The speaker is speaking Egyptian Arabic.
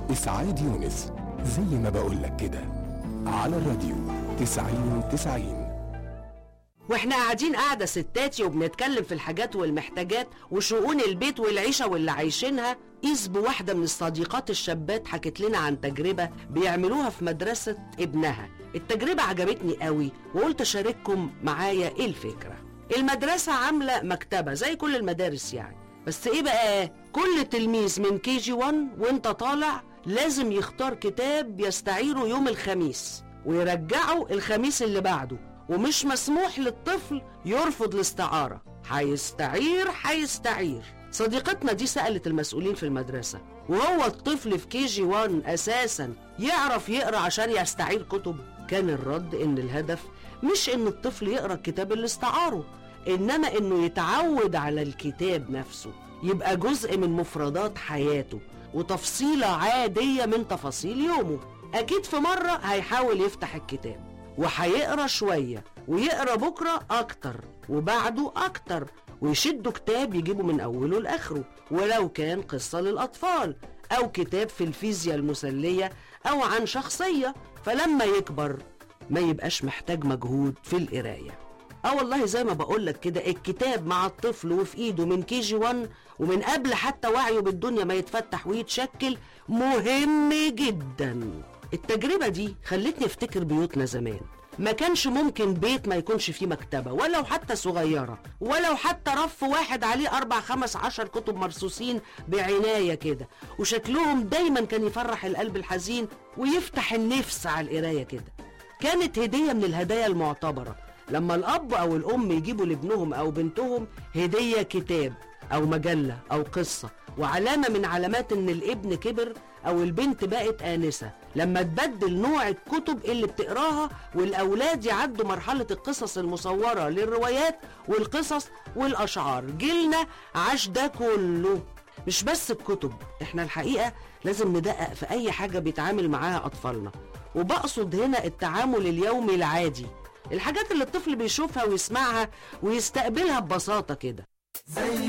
إسعاد يونس زي ما بقولك كده على الراديو تسعين تسعين واحنا قاعدين قاعدة ستاتي وبنتكلم في الحاجات والمحتاجات وشؤون البيت والعيشة واللي عايشينها إذ بواحدة من الصديقات الشابات حكت لنا عن تجربة بيعملوها في مدرسة ابنها التجربة عجبتني قوي وقلت أشارككم معايا إيه الفكرة المدرسة عاملة مكتبة زي كل المدارس يعني بس إيه بقى كل تلميذ من كي جي 1 وانت طالع لازم يختار كتاب يستعيره يوم الخميس ويرجعه الخميس اللي بعده ومش مسموح للطفل يرفض الاستعارة هيستعير هيستعير صديقتنا دي سألت المسؤولين في المدرسة وهو الطفل في كي جي 1 أساسا يعرف يقرأ عشان يستعير كتب كان الرد إن الهدف مش إن الطفل يقرأ الكتاب اللي استعاره إنما إنه يتعود على الكتاب نفسه يبقى جزء من مفردات حياته وتفصيلة عادية من تفاصيل يومه أكيد في مرة هيحاول يفتح الكتاب وهيقرا شوية ويقرا بكرة أكتر وبعده أكتر ويشدوا كتاب يجيبوا من أوله لآخره ولو كان قصة للأطفال أو كتاب في الفيزياء المسلية أو عن شخصية فلما يكبر ما يبقاش محتاج مجهود في القراية اه والله زي ما بقولك كده الكتاب مع الطفل وفي ايده من كي جي 1 ومن قبل حتى وعيه بالدنيا ما يتفتح ويتشكل مهم جدا التجربة دي خلتني افتكر بيوتنا زمان ما كانش ممكن بيت ما يكونش فيه مكتبة ولو حتى صغيرة ولو حتى رف واحد عليه أربع خمس عشر كتب مرصوصين بعناية كده وشكلهم دايما كان يفرح القلب الحزين ويفتح النفس على القراية كده كانت هدية من الهدايا المعتبرة لما الأب أو الأم يجيبوا لابنهم أو بنتهم هدية كتاب أو مجلة أو قصة وعلامة من علامات إن الابن كبر أو البنت بقت آنسة لما تبدل نوع الكتب اللي بتقراها والأولاد يعدوا مرحلة القصص المصورة للروايات والقصص والأشعار جيلنا عاش ده كله مش بس الكتب احنا الحقيقة لازم ندقق في أي حاجة بيتعامل معاها أطفالنا وبقصد هنا التعامل اليومي العادي الحاجات اللي الطفل بيشوفها ويسمعها ويستقبلها ببساطة كده زي